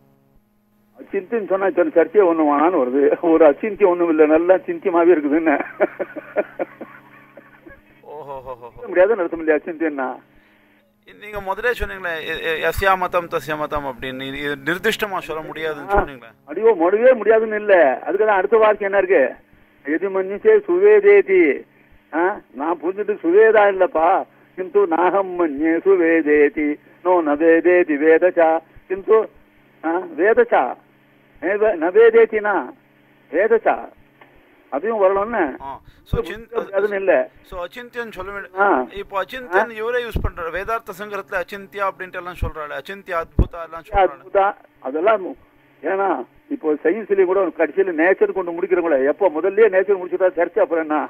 S1: அச்சிந்தின்னு சொன்னா இத்தனை சர்ச்சையே ஒண்ணு வேணான்னு வருது ஒரு அச்சிந்தியம் ஒண்ணும் இல்ல நல்லா சிந்தியமாவே இருக்குது என்ன
S2: ஓஹோ ஹோ ஹோ
S1: முடியாத நடத்த முடியாது அச்சிந்தியன்னா
S2: நீங்க முதலே சொன்னீங்களே எ- எ- எஸ்யா மதம் தஸ்யா மதம் அப்படின்னு இது- இது நிர்திஷ்டமா சொல்ல முடியாதுன்னு சொன்னீங்களே
S1: அடியோ முடியவே முடியாதுன்னு இல்ல அதுக்குதான் அடுத்த வார்த்தை என்ன இருக்கு எது மன்னிச்சே சுவேதேதி ஆ? நான் புரிஞ்சுட்டு சுவேதா இல்லப்பா கிந்து நாகம் மன்யே சுவேதேதி நோ நவேதேதி வேதச்சா கிந்து ஆ, வேதச்சா ஏவ- நவேதேதினா வேதச்சா அதையும் வரணும்னு
S2: ஸோ சின்
S1: அதுன்னு இல்ல
S2: ஸோ அச்சிந்தியன் சொல்ல வேண்டிய
S1: ஆ.
S2: இப்போ அச்சிந்தியன் இவரே யூஸ் பண்றாரு வேதார்த்த சங்கரத்துல அச்சிந்தியா அப்படின்ட்டு எல்லாம் சொல்றாரு அச்சிந்தியா அத்புதா எல்லாம் சொல்றாரு
S1: அற்புதா அதெல்லாம் மு- ஏன்னா இப்போ சயின்ஸ்லயும் கூட கடைசியில நேச்சர் கொண்டு முடிக்கிறவங்கள எப்போ முதல்லயே நேச்சர் முடிச்சுட்டா சர்ச்சை அப்புறம் என்ன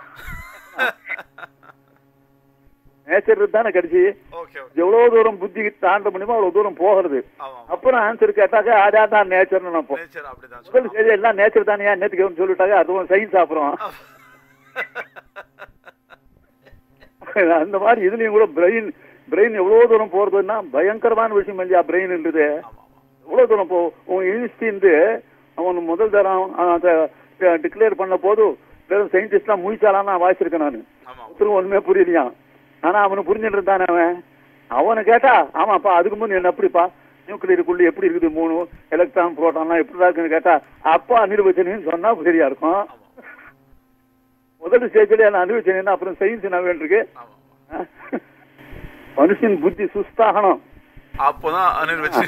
S1: நேச்சர் தானே கடைசி
S2: ஓகே ஓகே
S1: எவ்வளவு தூரம் புத்தி தாண்ட முடியுமோ அவ்வளவு தூரம் போகிறது
S2: ஆமா
S1: அப்புறம் ஆன்சர் கேட்டாக்க அதா தான் நேச்சர்னு நினைப்போம்
S2: நேச்சர் அப்படிதான்
S1: முதல்
S2: சொல்லுவாங்க.
S1: சரி எல்லாம் நேச்சர் தானே நேற்றுக்கு சொல்லிட்டாங்க அதுவும் சயின்ஸ் அப்புறம் அந்த மாதிரி இதுலயும் கூட பிரெயின் பிரெயின் எவ்வளவு தூரம் போறதுன்னா பயங்கரமான விஷயம் இல்லையா பிரெயின்ன்றது
S2: ஆமா ஆமா
S1: எவ்வளவு தூரம் போ உன் யூனிவர்சிட்டி அவன் முதல் தரம் அதை டிக்ளேர் பண்ண போது வெறும் சயின்டிஸ்ட்லாம் முழிச்சாலான்னு நான் வாசிச்சிருக்கேன் நான்
S2: ஆமா
S1: ஒருத்தரும் ஒண்ணுமே புரியலையாம் ஆனா அவனு புரிஞ்சுட்டு இருந்தானே அவன் அவனை கேட்டா ஆமாப்பா அதுக்கு முன் என்ன எப்படிப்பா நியூக்ளியருக்குள்ள எப்படி இருக்குது மூணு எலக்ட்ரான் புரோட்டான்லாம் எப்படி இருக்குன்னு கேட்டா அப்பா அனிர்வச்சனின்னு சொன்னா சரியா இருக்கும்
S2: ஆமா
S1: முதல் ஸ்டேஜ்ல நான் அனுபவிச்சேன் அப்புறம் சயின்ஸ் என்ன வேண்டியிருக்கு
S2: ஆமா
S1: மனுஷன் புத்தி சுஸ்தாகணும்
S2: அப்போதான் அனிர்வச்சு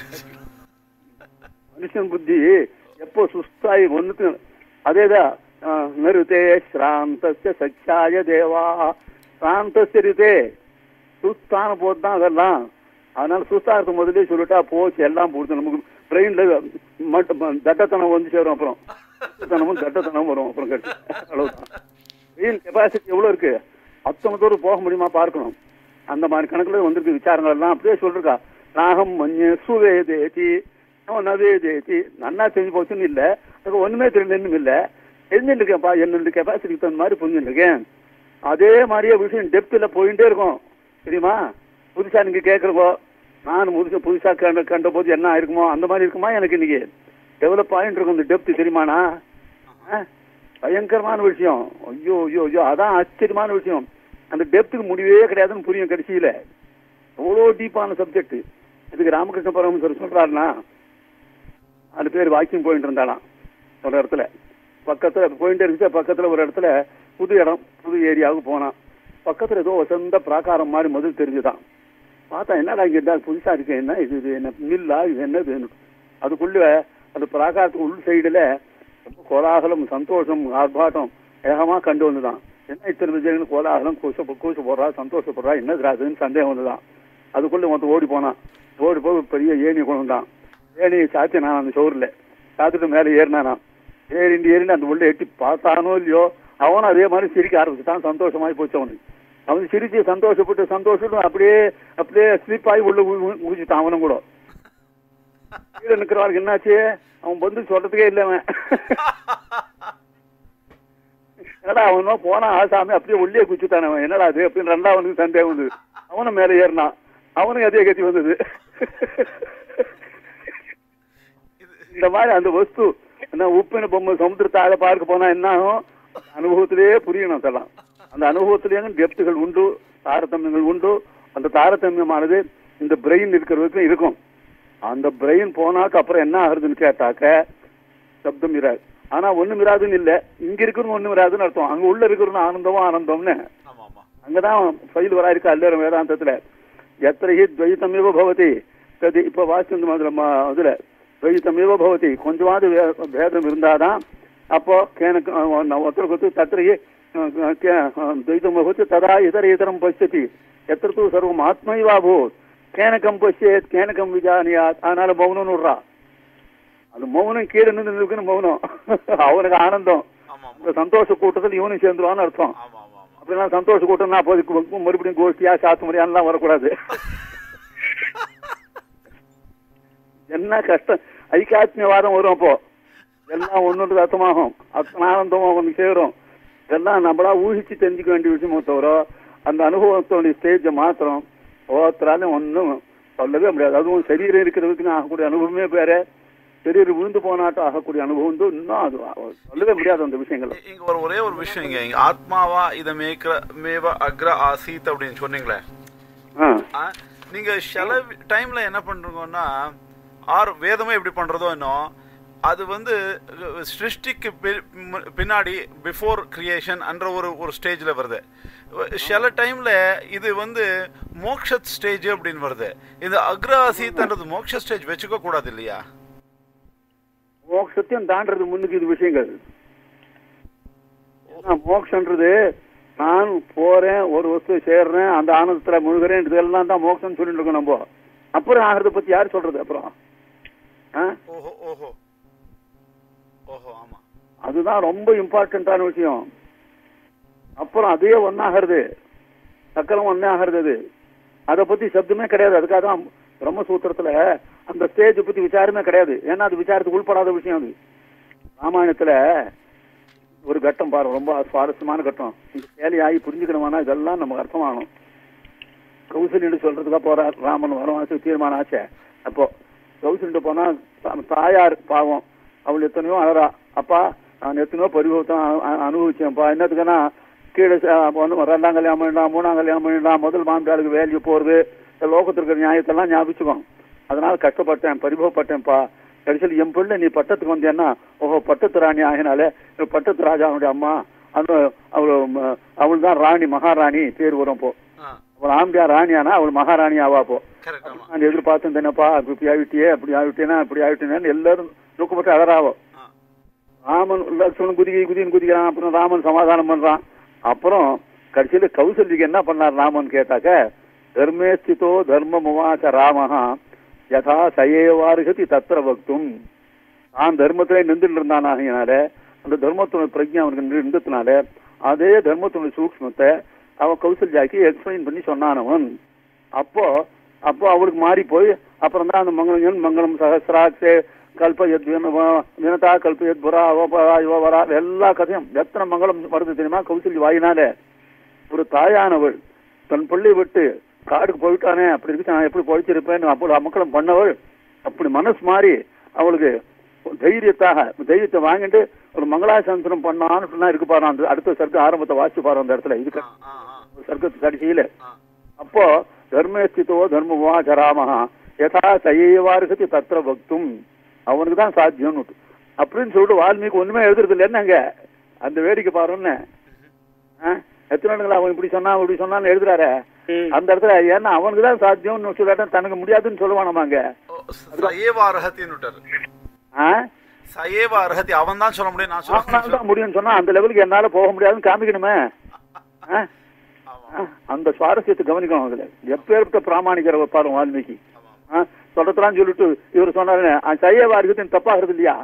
S1: மனுஷன் புத்தி எப்போ சுஸ்தாயி ஒண்ணுக்கு அதேதான் அஹ், நிருதே ஸ்ராந்தஸ்ய சச்சாய தேவா சாந்தஸ்ய ரிதே சுஸ்தான போது தான் அதெல்லாம் அதனால சுஸ்தா இருக்கும் முதலே சொல்லிட்டா போச்சு எல்லாம் போடுது நமக்கு பிரெயின்ல மட்டும் தட்டத்தனம் வந்து சேரும் அப்புறம் தட்டத்தனமும் தட்டத்தனமும் வரும் அப்புறம் கட்டு அவ்வளவுதான் பிரெயின் கெப்பாசிட்டி எவ்வளவு இருக்கு அத்தனை தூரம் போக முடியுமா பார்க்கணும் அந்த மாதிரி கணக்குல வந்திருக்கு விசாரங்கள் எல்லாம் அப்படியே சொல்லிருக்கா நாகம் மஞ்ச சுவேதேதி நவேதேதி நன்னா தெரிஞ்சு போச்சுன்னு இல்ல அது ஒண்ணுமே தெரியலன்னு இல்ல தெரிஞ்சுட்டு இருக்கேன்ப்பா என்னோட கெப்பாசிட்டிக்கு தகுந்த மாதிரி புரிஞ்சுட்டு இருக்கேன் அதே மாதிரியே விஷயம் டெப்த்ல போயிட்டே இருக்கும் தெரியுமா புதுசா நீங்க கேக்குறப்போ நான் புதுசா புதுசா கண்ட கண்ட போது என்ன ஆயிருக்குமோ அந்த மாதிரி இருக்குமா எனக்கு இன்னைக்கு டெவலப் ஆயிட்டு இருக்கும் இந்த டெப்த் தெரியுமாண்ணா ஆ? பயங்கரமான விஷயம் ஐயோ ஐயோ ஐயோ அதான் ஆச்சரியமான விஷயம் அந்த டெப்த்துக்கு முடிவே கிடையாதுன்னு புரியும் கடைசியில அவ்வளோ டீப்பான சப்ஜெக்ட் இதுக்கு ராமகிருஷ்ண பரமஹம்சர் சொல்றாருன்னா அது பேர் வாக்கிங் போயிட்டு இருந்தாலாம் ஒரு இடத்துல பக்கத்துல போயிட்டே இருந்துச்சு பக்கத்துல ஒரு இடத்துல புது இடம் புது ஏரியாவுக்கு போனான் பக்கத்துல ஏதோ வசந்த பிராகாரம் மாதிரி முதல் தெரிஞ்சுதான் பார்த்தா என்னடா இங்க இருந்தா புதுசா இருக்கு என்ன இது இது என்ன மில்லா இது என்னது அதுக்குள்ள அந்த பிராகாரத்துக்கு உள் சைடுல ரொம்ப கோலாகலம் சந்தோஷம் ஆர்ப்பாட்டம் வேகமா கண்டு வந்துதான் என்ன இத்தனை ஜனங்கள் கோலாகலம் கூச கூச போடுறா சந்தோஷப்படுறா என்ன அதுன்னு சந்தேகம் வந்துதான் அதுக்குள்ள மொத்தம் ஓடி போனான் ஓடி போய் ஒரு பெரிய ஏணி கொண்டு வந்தான் ஏணியை சாத்தி நான் அந்த சோறுல சாத்திட்டு மேலே ஏறினானா ஏறிண்டு ஏறிண்டு அந்த உள்ள எட்டி பார்த்தானோ இல்லையோ அவனும் அதே மாதிரி சிரிக்க ஆரம்பிச்சுட்டான் சந்தோஷமாய் போச்சு அவனுக்கு அவன் சிரிச்சு சந்தோஷப்பட்டு சந்தோஷப்பட்டு அப்படியே அப்படியே ஸ்லிப் ஆகி உள்ள முடிச்சுட்டான் அவனும் கூட கீழே நிக்கிறவனுக்கு என்னாச்சு அவன் வந்து சொல்றதுக்கே இல்லை அவன் என்னடா அவனோ போனா ஆசாமி அப்படியே உள்ளே குச்சிட்டான் அவன் என்னடா அது அப்படின்னு ரெண்டாவனுக்கு சந்தேகம் வந்தது அவனும் மேலே ஏறினான் அவனுக்கு அதே கத்தி வந்தது இந்த மாதிரி அந்த வஸ்து என்ன உப்பின பொம்மை சமுத்திரத்தாழ பார்க்க போனா என்ன ஆகும் அனுபவத்திலேயே புரியணும் அதெல்லாம் அந்த அனுபவத்திலேயும் டெப்த்துகள் உண்டு தாரதமியங்கள் உண்டு அந்த தாரதமியமானது இந்த பிரெயின் இருக்கிற வரைக்கும் இருக்கும் அந்த பிரெயின் போனாக்க அப்புறம் என்ன ஆகுதுன்னு கேட்டாக்க சப்தம் இராது ஆனா ஒண்ணும் இராதுன்னு இல்ல இங்க இருக்கிறது ஒண்ணும் இராதுன்னு அர்த்தம் அங்க உள்ள இருக்கிறது ஆனந்தமும் ஆனந்தம்னு
S2: ஆமா ஆமா
S1: அங்கதான் ஃபைல் வரா இருக்கு அல்லரும் வேதாந்தத்துல எத்திர ஹி துவைத்தமிவ பவதி தது இப்ப வாசிந்த மாதிரி இதுல துவைத்தமிவ பவதி கொஞ்சமாவது வே- பேதம் இருந்தாதான் அப்போ கேனக்கு ஒருத்தருக்கு ஒருத்தர் தத்திர துவைத்தம் பவதி ததா இதர இதரம் பசியதி எத்திர தூ சர்வம் ஆத்மைவா பூத் கேனகம் பசியத் கேனகம் விஜானியாத் அதனால மௌனம்னு விடுறா அது மௌனம் கீழே நின்று இருக்குன்னு மௌனம் அவனுக்கு ஆனந்தம்
S2: ஆமா ஆமா
S1: அந்த சந்தோஷ கூட்டத்தில் இவனும் சேர்ந்துருவான்னு அர்த்தம்
S2: ஆமா ஆமா ஆமா
S1: அப்படிலாம் சந்தோஷ கூட்டம்னா அப்போதைக்கு மறுபடியும் கோஷ்டியா சாத்து முடியாதுலாம் வரக்கூடாது என்ன கஷ்டம் ஐக்காத்மியவாதம் வரும் அப்போ எல்லாம் ஒன்னொன்று அர்த்தமாகும் அத்தனை ஆனந்தமும் அவனுக்கு சேரும் இதெல்லாம் நம்மளா ஊகிச்சு தெரிஞ்சுக்க வேண்டிய விஷயமோ தவிர அந்த அனுபவத்தோடைய ஸ்டேஜை மாத்திரம் ஒவ்வொருத்தராலும் ஒன்றும் சொல்லவே முடியாது அதுவும் சரீரம் இருக்கிறதுக்கு ஆகக்கூடிய அனுபவமே வேற சரீரம் விழுந்து போனாட்டம் ஆகக்கூடிய அனுபவம் வந்து இன்னும் அது சொல்லவே முடியாது அந்த விஷயங்கள்
S2: இ- இங்க ஒரு ஒரே ஒரு விஷயம் இங்க இங்க ஆத்மாவா இத மேய்க்கிற மேவ அக்ர ஆசீத் அப்படின்னு சொன்னீங்களே
S1: ஆ
S2: ஆ, நீங்க சில டைம்ல என்ன பண்றீங்கன்னா ஆர் வேதமே எப்படி பண்றதோ இன்னும் அது வந்து அஹ், சிருஷ்டிக்கு பி- மு- பின்னாடி பிஃபோர் கிரியேஷன் என்ற ஒரு ஒரு ஸ்டேஜ்ல வருது சில டைம்ல இது வந்து மோக்ஷ ஸ்டேஜ் அப்படின்னு வருது இந்த அக்ர ஆசீத்ன்றது மோக்ஷ ஸ்டேஜ் வச்சுக்க கூடாது இல்லையா
S1: மோட்சத்தையும் தாண்டறது முன்னுக்கு இது விஷயங்கள் ஏன்னா மோட்சன்றது நான் போறேன் ஒரு வஸ்து சேர்றேன் அந்த ஆனந்தத்துல முழுகிறேன் இதெல்லாம் தான் மோட்சம்னு சொல்லிட்டு இருக்கோம் நம்ம அப்புறம் ஆகிறத பத்தி யார் சொல்றது அப்புறம் ஆ?
S2: ஓஹோ ஓஹோ ஓஹோ ஆமா
S1: அதுதான் ரொம்ப இம்பார்ட்டன்டான விஷயம் அப்புறம் அதே ஒன்னாகிறது சக்கரம் ஒன்னே ஆகிறது அது அதை பத்தி சப்தமே கிடையாது அதுக்காக தான் பிரம்மசூத்திரத்துல அந்த ஸ்டேஜ் பத்தி விசாரமே கிடையாது ஏன்னா அது விசாரத்துக்கு உள்படாத விஷயம் அது ராமாயணத்துல ஒரு கட்டம் பாரு ரொம்ப சுவாரஸ்யமான கட்டம் இந்த வேலையாகி புரிஞ்சுக்கணுமானா இதெல்லாம் நமக்கு அர்த்தமாகணும் கௌசல்யன்னு சொல்றதுக்காக போறார் ராமன் வனவாசம் தீர்மானம் ஆச்சே அப்போ கௌசல்கிட்ட போனா தா- தாயார் பாவம் அவள் எத்தனையோ அழறா அப்பா நான் எத்தனையோ பரிபவத்தை அ- அனுபவிச்சேன்ப்பா என்னத்துக்குன்னா கீழே ச- அப்ப வந்து ரெண்டாம் கல்யாணம் பண்ணிடலாம் மூணாம் கல்யாணம் பண்ணிடலாம் முதல் மாமியாருக்கு வேலைக்கு போறது இந்த லோகத்தில் இருக்கிற நியாயத்தெல்லாம் ஞாபகிச்சுக்கோ அதனால கஷ்டப்பட்டேன் பரிபவப்பட்டேன்ப்பா கடைசியில் என் பிள்ளை நீ பட்டத்துக்கு வந்தேன்னா ஓஹோ பட்டத்து ராணி ஆகினாலே இந்த பட்டத்து ராஜாவுடைய அம்மா அந்த அவள் அவள் தான் ராணி மகாராணி பேர் வரும் போ அவள் ஆம்பியா ராணியானா அவள் மகாராணி ஆவா போ
S2: கரெக்ட் ஆமா
S1: நான் எதிர்பார்த்தேன் தானேப்பா இப்படி ஆகிட்டியே அப்படி ஆகிட்டேனா இப்படி ஆகிட்டேன்னு எல்லாரும் துக்கப்பட்டு அழறாவோ
S2: ஆ.
S1: ராமன் லட்சுமணன் குதிகை குதின்னு குதிக்கிறான் அப்புறம் ராமன் சமாதானம் பண்றான் அப்புறம் கடைசியில கௌசல்யக்கு என்ன பண்ணார் ராமன் கேட்டாக்க தர்மே ஸ்திதோ தர்ம முவாச்ச ராமஹா யதா சயேவாருகதி தத்திர பக்தும் தான் தர்மத்திலே நின்றுட்டு இருந்தானாகினால அந்த தர்மத்தினுடைய பிரஜை அவனுக்கு நின்றதுனால அதே தர்மத்தினுடைய சூக்ஷ்மத்தை அவன் கௌசல்யாக்கு எக்ஸ்பிளைன் பண்ணி சொன்னானவன் அப்போ அப்போ அவளுக்கு மாறி போய் அப்புறம் தான் அந்த மங்களம் மங்களம் சகசிராட்சே கல்பயத் வின- வினதா கல்பயத் புரா அவபரா யுவவரா எல்லா கதையும் எத்தனை மங்களம் வருது தெரியுமா கௌசல்ய வாயினால ஒரு தாயானவள் தன் பிள்ளை விட்டு காடுக்கு போயிட்டானே அப்படி இருக்கு நான் எப்படி பொழைச்சிருப்பேன்னு அப்போ மக்களும் பண்ணவள் அப்படி மனசு மாறி அவளுக்கு தைரியத்தாக தைரியத்தை வாங்கிட்டு ஒரு மங்களாசாசனம் பண்ணான்னு சொன்னா இருக்கு பாரு அந்த அடுத்த சர்க்கு ஆரம்பத்தை வாசிச்சு பாரு அந்த இடத்துல இதுக்கு
S2: ஆ, ஆ, ஆ,
S1: சர்க்கத்து கடைசியில
S2: ஆ.
S1: அப்போ தர்மஸ்திதோ தர்மவா ஜராமஹா யதா சைவாருகத்தி தத்திர பக்தும் அவனுக்கு தான் சாத்தியம்னு அப்படின்னு சொல்லிட்டு வால்மீகி ஒண்ணுமே எழுதுறது இல்லை என்னங்க அந்த வேடிக்கை பாருன்னு ஆ? எத்தனை இடங்கள் அவன் இப்படி சொன்னா இப்படி சொன்னான்னு எழுதுறாரு அந்த இடத்துல ஏன்னா அவனுக்கு தான் சாத்தியம்னு சொல்லாட்டம் தனக்கு முடியாதுன்னு சொல்லுவானாமாங்க
S2: ஓ, சயேவ அர்ஹத்தின்னு விட்டாரு
S1: ஆ?
S2: சயேவ அர்ஹத்தி அவன் தான் சொல்ல முடியும் நான் சொல்ல
S1: அவனால தான் முடியும்னு சொன்னா அந்த லெவலுக்கு என்னால போக முடியாதுன்னு காமிக்கணுமே ஆ?
S2: ஆமா
S1: ஆ? அந்த சுவாரஸ்யத்தை கவனிக்கணும் அதுல எப்பேற்பட்ட பிராமணிக்கிற பாருங்க வால்மீகி
S2: ஆமா
S1: ஆ, சொல்றதெல்லாம் சொல்லிட்டு இவர் சொன்னாரு சையவா இருக்குது தப்பாகிறது இல்லையா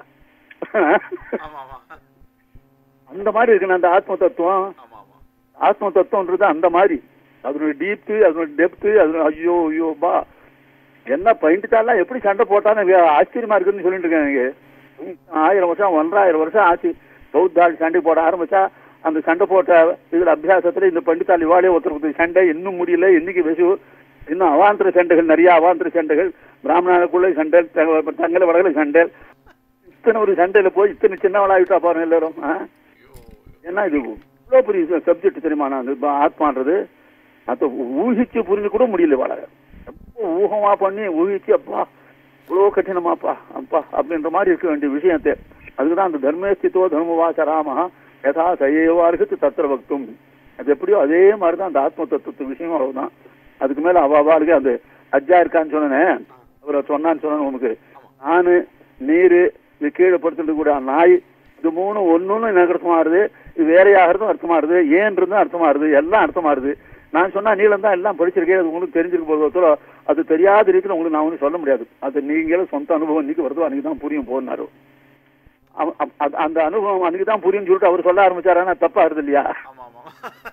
S2: ஆமா ஆமா
S1: அந்த மாதிரி இருக்கு அந்த ஆத்ம தத்துவம்
S2: ஆமா ஆமா
S1: ஆத்ம தத்துவம்ன்றது அந்த மாதிரி அதனுடைய டீப்த்து அதனுடைய டெப்த்து அதனுடைய ஐயோ ஐயோ பா என்ன பயின்ட்டுட்டாலாம் எப்படி சண்டை போட்டான்னு வே- ஆச்சரியமா இருக்குன்னு சொல்லிட்டு இருக்கேன் எனக்கு ம், ஆயிரம் வருஷம் ஒன்றாயிரம் வருஷம் ஆச்சு பௌத்தாள் சண்டை போட ஆரம்பிச்சா அந்த சண்டை போட்ட இதுல அபியாசத்துல இந்த பண்டித்தாள் இவாளே ஒருத்தருக்கு சண்டை இன்னும் முடியல இன்னைக்கு வெசு இன்னும் அவாந்தர சண்டைகள் நிறைய அவாந்தர சண்டைகள் பிராமணனுக்குள்ள சண்டை தங்க- தங்கல வடகுல சண்டை இத்தனை ஒரு சண்டையில போய் இத்தனை சின்னவளாகிட்டா பாருங்க எல்லாரும் ஆ?
S2: ஐயோ
S1: என்ன இது இவ்வளோ பெரிய சப்ஜெக்ட் தெரியுமா நான் இது ப- ஆத்மான்றது அதை ஊகிச்சு புரிஞ்சு கூட முடியல வாழ ரொம்ப ஊகமா பண்ணி ஊகிச்சு அப்பா இவ்வளோ கঠিனமாப்பா அப்பா அப்படின்ற மாதிரி இருக்க வேண்டிய விஷயத்தை அதுக்குதான் அந்த தர்மேஸ்தித்தோ தர்மவாச ராம யதா சைவாருக்கு தத்திர பக்தும் அது எப்படியோ அதே மாதிரி தான் அந்த ஆத்ம தத்துவத்து விஷயமும் அவ்வளவுதான் அதுக்கு மேல அவ அவளுக்கு அந்த அஜ்ஜா இருக்கான்னு சொன்னேன் அவரை சொன்னான்னு சொன்னேன் உனக்கு நானு நீரு இது கீழே படுத்துட்டு கூட நாய் இது மூணு ஒன்னொன்னு எனக்கு அர்த்தமாறுது இது வேறையாகிறதும் அர்த்தமாறுது ஏன்றதும் அர்த்தமாறுது எல்லாம் அர்த்தமாறுது நான் சொன்னா நீளம் தான் எல்லாம் படிச்சிருக்கேன் அது உங்களுக்கு தெரிஞ்சிருக்க போது அது தெரியாத ரீதியில் உங்களுக்கு நான் ஒன்றும் சொல்ல முடியாது அது நீங்களும் சொந்த அனுபவம் இன்னைக்கு வருதோ அன்னைக்கு தான் புரியும் போனாரு அவ- அ- அ- அந்த அனுபவம் அன்னைக்கு தான் புரியும் சொல்லிட்டு அவர் சொல்ல ஆரம்பிச்சாரு ஆனா தப்பா இருது இல்லையா
S2: ஆமா ஆமா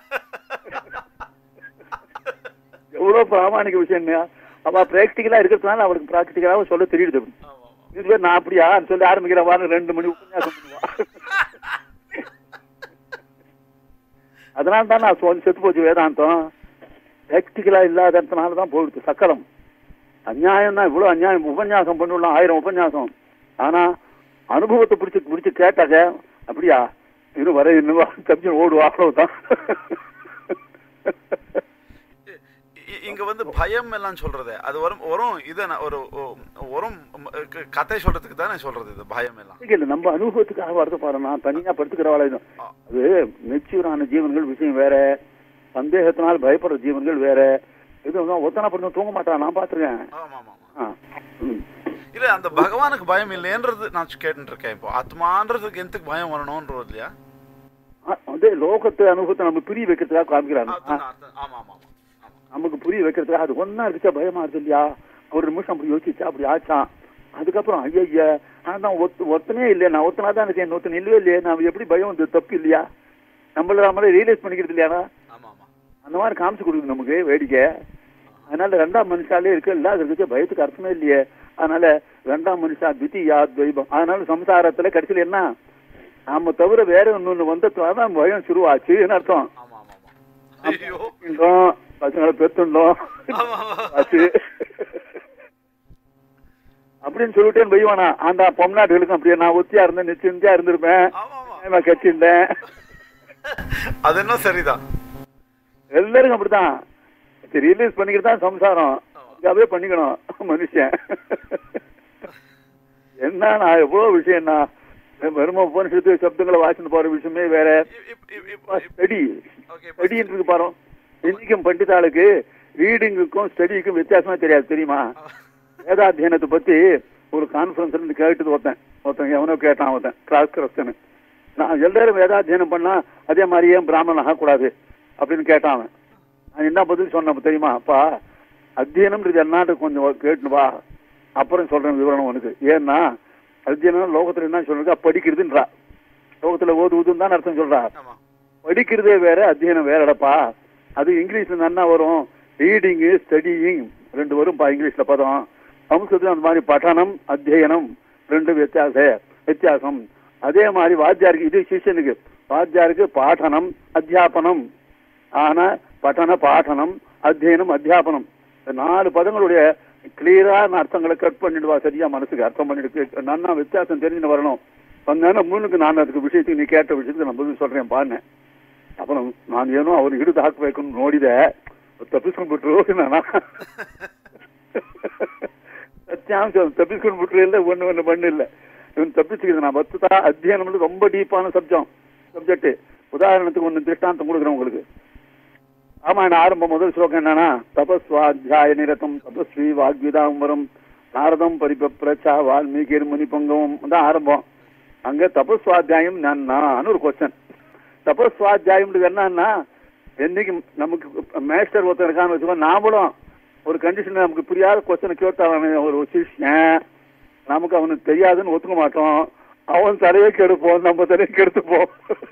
S1: எவ்வளவு பிராமணிக விஷயங்க அவ பிராக்டிக்கலா இருக்கிறதுனால அவளுக்கு பிராக்டிக்கலாவும் சொல்ல தெரியுது
S2: ஆமா ஆமா
S1: இதுவே நான் அப்படியா சொல்லி ஆரம்பிக்கிறேன் வாரம் ரெண்டு மணி உபன்யாசம் பண்ணுவா அதனால தான் நான் சொல்லி செத்து போச்சு வேதாந்தம் பிராக்டிக்கலா இல்லாததுனால தான் போயிடுது சக்கரம் அநியாயம் தான் இவ்வளவு அநியாயம் உபன்யாசம் பண்ணிவிடலாம் ஆயிரம் உபன்யாசம் ஆனா அனுபவத்தை பிடிச்சு பிடிச்சு கேட்டாக்க அப்படியா இன்னும் வர இன்னும் தப்பிச்சு ஓடுவா அவ்வளவுதான்
S2: இ- இங்க வந்து பயம் எல்லாம் சொல்றது அது வரும் வரும் இது நான் ஒரு ஓ- வரும் ம், க- கதை சொல்றதுக்கு தானே சொல்றது இது பயம் எல்லாம்
S1: இல்ல நம்ம அனுபவத்துக்காக வரது பாரு நான் தனியா படுத்துக்கிறவாள இது
S2: ஆ.
S1: அது மெச்சூரான ஜீவன்கள் விஷயம் வேற சந்தேகத்தினால் பயப்படுற ஜீவன்கள் வேற இது ஒத்தனா படுத்து தூங்க மாட்டான் நான் பாத்துருக்கேன்
S2: ஆமா ஆமா ஆமா
S1: ஆ. ம்.
S2: இல்ல அந்த பகவானுக்கு பயம் இல்லைன்றது நான் கேட்டுட்டு இருக்கேன் இப்போ ஆத்மான்றதுக்கு எந்தக்கு பயம் வரணும்ன்றது இல்லையா
S1: ஆ, அதே லோகத்தை அனுபவத்தை நம்ம புரிய வைக்கிறதுக்காக காமிக்கிறாங்க ஆ.
S2: அதுதான் அர்த்தம். ஆமா ஆமா ஆமா ஆமா
S1: நமக்கு புரிய வைக்கிறதுக்காக அது ஒன்னா இருந்துச்சா பயமா இருக்கு இல்லையா ஒரு நிமிஷம் அப்படி யோசிச்சா அப்படி ஆச்சான் அதுக்கப்புறம் ஐயா நான் ஒத்து ஒத்தனே இல்லையா நான் ஒத்தனா தான் இருக்கேன் ஒத்தனை இல்லவே இல்லையே நான் எப்படி பயம் வந்து தப்பு இல்லையா நம்மள நம்மளே ரியலைஸ் பண்ணிக்கிறது இல்லையாடா
S2: ஆமா ஆமா
S1: அந்த மாதிரி காமிச்சு கொடுக்குது நமக்கு வேடிக்கை அதனால ரெண்டாம் மனுஷாலே இருக்கு இல்ல அது இருக்கு பயத்துக்கு அர்த்தமே இல்லையே அதனால ரெண்டாம் மனுஷா தித்தியா துவைபம் அதனால சம்சாரத்துல கடைசியில் என்ன நாம தவிர வேற ஒண்ணு வந்ததுனால பயம் சுருவாச்சுன்னு அர்த்தம்
S2: ஆமா ஆமா ஆமா ஐயோ
S1: இருந்தோம், பசங்களை பெத்துண்டோம்
S2: ஆமா ஆமா
S1: ஆச்சு அப்படின்னு சொல்லிட்டேன்னு வைவானா அந்த பொம்நாட்டுகளுக்கும் அப்படியே நான் ஒத்தியா இருந்தேன் நிச்சயந்தியா இருந்திருப்பேன்
S2: ஆமா ஆமா
S1: நான் கட்டிருந்தேன்
S2: அது என்ன சரிதான்
S1: எல்லாருக்கும் அப்படித்தான் ரியலைஸ் பண்ணிக்கிட்டு தான் சம்சாரம் அதுக்காகவே பண்ணிக்கணும் மனுஷன் என்ன நான் எவ்வளவு விஷயம் என்ன வெறும உபனிஷத்து சப்தங்களை வாசிட்டு போற விஷயமே வேற
S2: இப்- இப்- இப்- இப்-
S1: ஸ்டடி
S2: okay, இப்ப-
S1: ஸ்டடின்னு இருக்கு பாரு இன்னைக்கும் பண்டிதாளுக்கு ரீடிங்குக்கும் ஸ்டடிக்கும் வித்தியாசமா தெரியாது தெரியுமா வேதாத்தியனத்தை பத்தி ஒரு கான்ஃபரன்ஸ்ல இருந்து கேட்டது ஒருத்தன் ஒருத்தன் எவனோ கேட்டான் ஒருத்தன் கிராஸ் கிரஸ்டன் நான் எல்லாரும் வேதாத்தியனம் பண்ணா அதே மாதிரியே பிராமணன் ஆகக்கூடாது அப்படின்னு கேட்டான் அவன் நான் என்ன பதில் சொன்னேன் தெரியுமா அப்பா அத்தியனம்ன்றது என்னாட்டு கொஞ்சம் கேட்டுன்னு வா அப்புறம் சொல்றேன் விவரணம் உனக்கு ஏன்னா அத்தியனம் லோகத்துல என்ன சொல்றா படிக்கிறதுன்றா லோகத்துல ஓதுவதுன்னு தான் அர்த்தம் சொல்றா
S2: ஆமா
S1: படிக்கிறதே வேற அத்தியனம் வேறடப்பா அது இங்கிலீஷ்ல நன்னா வரும் ரீடிங் ஸ்டடியிங் ரெண்டு வரும் பா இங்கிலீஷ்ல பதம் சமஸ்கிருதம் அந்த மாதிரி பட்டனம் அத்தியனம் ரெண்டு வித்தியாச வித்தியாசம் அதே மாதிரி வாத்தியாருக்கு இது சிஷ்யனுக்கு வாத்தியாருக்கு பாடனம் அத்தியாபனம் ஆனா பட்டன பாடனம் அத்தியனம் அத்தியாபனம் இந்த நாலு பதங்களுடைய கிளியரான அர்த்தங்களை கட் பண்ணிடுவா சரியா மனசுக்கு அர்த்தம் பண்ணிட்டு நன்னா வித்தியாசம் தெரிஞ்சுன்னு வரணும் வந்தாலும் முன்னுக்கு நான் அதுக்கு விஷயத்துக்கு நீ கேட்ட விஷயத்துக்கு நான் பதில் சொல்றேன் பாருங்க அப்புறம் ನಾನು ಏನೋ ಅವ್ರು ಹಿಡಿದು ಹಾಕ್ಬೇಕು ಅಂತ ನೋಡಿದೆ ತಪ್ಪಿಸ್ಕೊಂಡ್ಬಿಟ್ರು ನಾನು சத்தியாಂಶ தப்பிஸ்ಕೊಂಡ್ಬಿಟ್ರು ಇಲ್ಲ ஒண்ணு ஒண்ணு பண்ணில்ல இவன் தப்பிச்சுக்கிறது நான் பத்துதா அத்தியனம் வந்து ரொம்ப டீப்பான சப்ஜம் சப்ஜெக்ட் உதாரணத்துக்கு ஒண்ணு திருஷ்டாந்தம் கொடுக்குறேன் உங்களுக்கு ஆமா நான் ஆரம்பம் முதல் ஸ்லோகம் என்னன்னா தபஸ்வாத்தியாய நிரதம் தபஸ்வி வாக்விதாம்பரம் நாரதம் பரிபப்ரச்சா வால்மீகி முனி பங்கவம் தான் ஆரம்பம் அங்க தபஸ்வாத்தியாயம் நான் ஒரு கொஸ்டின் தபஸ்வாத்தியாயம் என்னன்னா என்னைக்கு நமக்கு மேஸ்டர் ஒருத்தர் இருக்கான்னு வச்சுக்கோ நாமளும் ஒரு கண்டிஷன் நமக்கு புரியாத கொஸ்டினை கேட்டான் ஒரு சிஷ்யன் நமக்கு அவனுக்கு தெரியாதுன்னு ஒத்துக்க மாட்டோம் அவன் தலையை கெடுப்போம் நம்ம தலையை கெடுத்துப்போம்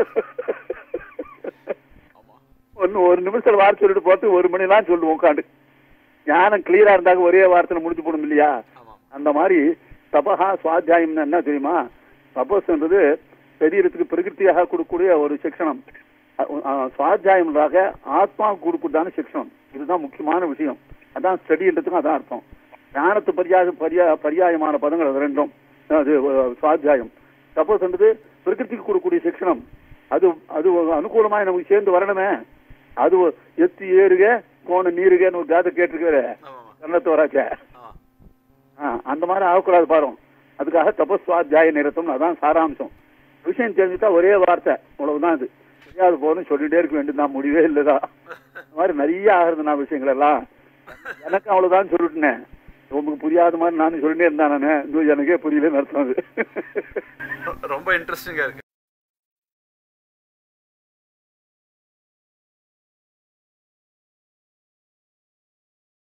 S1: ஒன்னு ஒரு நிமிஷம் வார்த்தை சொல்லிட்டு போட்டு ஒரு மணிலாம் சொல்லுவோம் உட்காந்து ஞானம் கிளியரா இருந்தாக்க ஒரே வார்த்தையில முடிச்சு போடும் இல்லையா
S2: ஆமா
S1: அந்த மாதிரி தபஹா சுவாத்தியாயம்னு என்ன தெரியுமா தபஸ்ன்றது சரீரத்துக்கு பிரகிருத்தியாக கொடுக்கக்கூடிய ஒரு சிக்ஷணம் அ- அ, சுவாத்தியாயம்ன்றாக ஆத்மா கொடுக்கறதான சிக்ஷணம் இதுதான் முக்கியமான விஷயம் அதான் ஸ்டடின்றதுக்கும் அதான் அர்த்தம் ஞானத்து பரியாக பரியா பரியாயமான பதங்கள் அது ரெண்டும் அது அஹ், சுவாத்தியாயம் தபஸ்ன்றது பிரகிருதிக்கு கொடுக்கக்கூடிய சிக்ஷணம் அது அது ஒரு அனுகூலமாய் நமக்கு சேர்ந்து வரணுமே அது ஒரு எத்து ஏறுக கோண நீருகன்னு ஒரு காதை கேட்டிருக்காரு
S2: ஆமா ஆமா
S1: கண்ணத்து வராச்சே
S2: ஆமா
S1: ஆ, அந்த மாதிரி ஆகக்கூடாது பாரும் அதுக்காக தபஸ்வாத்தியாய நிறுத்தம் அதான் சாராம்சம் விஷயம் தெரிஞ்சுட்டா ஒரே வார்த்தை அவ்வளவுதான் அது தெரியாது போகணும் சொல்லிட்டே இருக்க வேண்டியதுதான் முடிவே இல்லைதான் இந்த மாதிரி நிறைய ஆகுறது நான் விஷயங்கள் எல்லாம் எனக்கு அவ்வளவுதான் சொல்லிட்டேன் உங்களுக்கு புரியாத மாதிரி நானும் சொல்லிட்டே இருந்தானே இன்னும் எனக்கே புரியலன்னு அர்த்தம் அது
S2: ரொம்ப இன்ட்ரெஸ்டிங்கா இருக்கு